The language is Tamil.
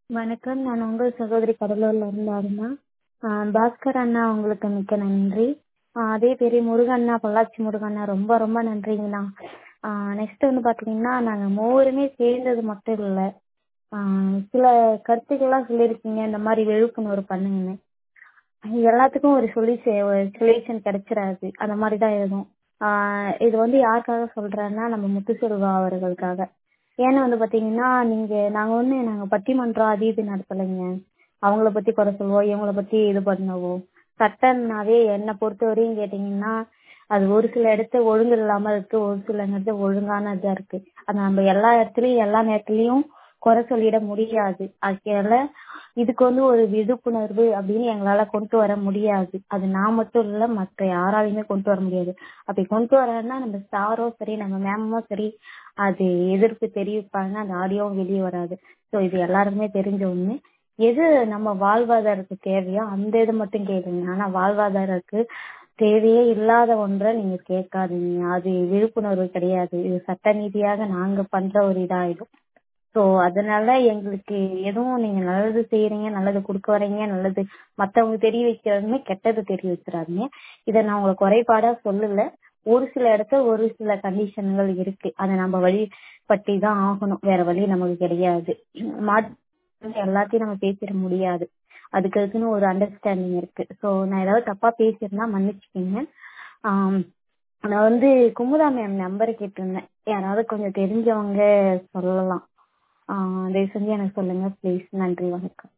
வணக்கம் நான் உங்கள் சகோதரி கடலூர்ல இருந்து அருணா ஆஹ் பாஸ்கர் அண்ணா உங்களுக்கு மிக்க நன்றி ஆஹ் அதே பெரிய முருகண்ணா பொள்ளாச்சி முருகண்ணா ரொம்ப ரொம்ப நன்றிங்கண்ணா நெக்ஸ்ட் வந்து பார்த்தீங்கன்னா நாங்கள் மூவருமே சேர்ந்தது மட்டும் இல்லை சில கருத்துக்கள்லாம் சொல்லியிருக்கீங்க இந்த மாதிரி விழிப்புணர்வு பண்ணுங்கன்னு இது எல்லாத்துக்கும் ஒரு சொல்யூஷ ஒரு சொல்யூஷன் கிடைச்சிராது அந்த மாதிரி தான் எதுவும் இது வந்து யாருக்காக சொல்கிறேன்னா நம்ம முத்துசெல்வா அவர்களுக்காக ஏன்னா வந்து பார்த்தீங்கன்னா நீங்கள் நாங்கள் ஒன்று நாங்கள் பட்டிமன்றம் அது இது நடத்தலைங்க அவங்கள பற்றி குறை சொல்லுவோம் இவங்கள பற்றி இது பண்ணவோ சட்டம்னாவே என்னை பொறுத்த வரையும் கேட்டிங்கன்னா அது ஒரு சில இடத்த ஒழுங்கு இல்லாமல் இருக்குது ஒரு சில இடத்துல ஒழுங்கான இதாக இருக்குது அது நம்ம எல்லா இடத்துலையும் எல்லா நேரத்துலையும் குறை சொல்லிட முடியாது அதனால இதுக்கு வந்து ஒரு விழிப்புணர்வு அப்படின்னு எங்களால் கொண்டு வர முடியாது அது நான் மட்டும் இல்லை மற்ற யாராலையுமே கொண்டு வர முடியாது அப்படி கொண்டு வரேன்னா நம்ம சாரோ சரி நம்ம மேமோ சரி அது எதிர்ப்பு தெரிவிப்பாங்க அந்த ஆடியோவும் வெளியே வராது ஸோ இது எல்லாருக்குமே தெரிஞ்ச ஒன்று எது நம்ம வாழ்வாதாரத்துக்கு தேவையோ அந்த இது மட்டும் கேளுங்க ஆனால் வாழ்வாதாரத்துக்கு தேவையே இல்லாத ஒன்றை நீங்கள் கேட்காதீங்க அது விழிப்புணர்வு கிடையாது இது சட்ட ரீதியாக நாங்கள் பண்ணுற ஒரு இதாகிடும் ஸோ அதனால எங்களுக்கு எதுவும் நீங்கள் நல்லது செய்கிறீங்க நல்லது கொடுக்க வரீங்க நல்லது மற்றவங்க தெரிய வைக்கிறதுமே கெட்டது தெரிய வச்சிடாதீங்க இதை நான் உங்களை குறைபாடாக சொல்லலை ஒரு சில இடத்துல ஒரு சில கண்டிஷன்கள் இருக்கு அதை நம்ம வழிபட்டி தான் ஆகணும் வேற வழி நமக்கு கிடையாது மாட்டு எல்லாத்தையும் நம்ம பேசிட முடியாது அதுக்கு அதுக்குன்னு ஒரு அண்டர்ஸ்டாண்டிங் இருக்கு ஸோ நான் ஏதாவது தப்பா பேசியிருந்தா மன்னிச்சுக்கோங்க நான் வந்து குமுதா மேம் நம்பர் கேட்டிருந்தேன் யாராவது கொஞ்சம் தெரிஞ்சவங்க சொல்லலாம் தயவு செஞ்சு எனக்கு சொல்லுங்க ப்ளீஸ் நன்றி வணக்கம்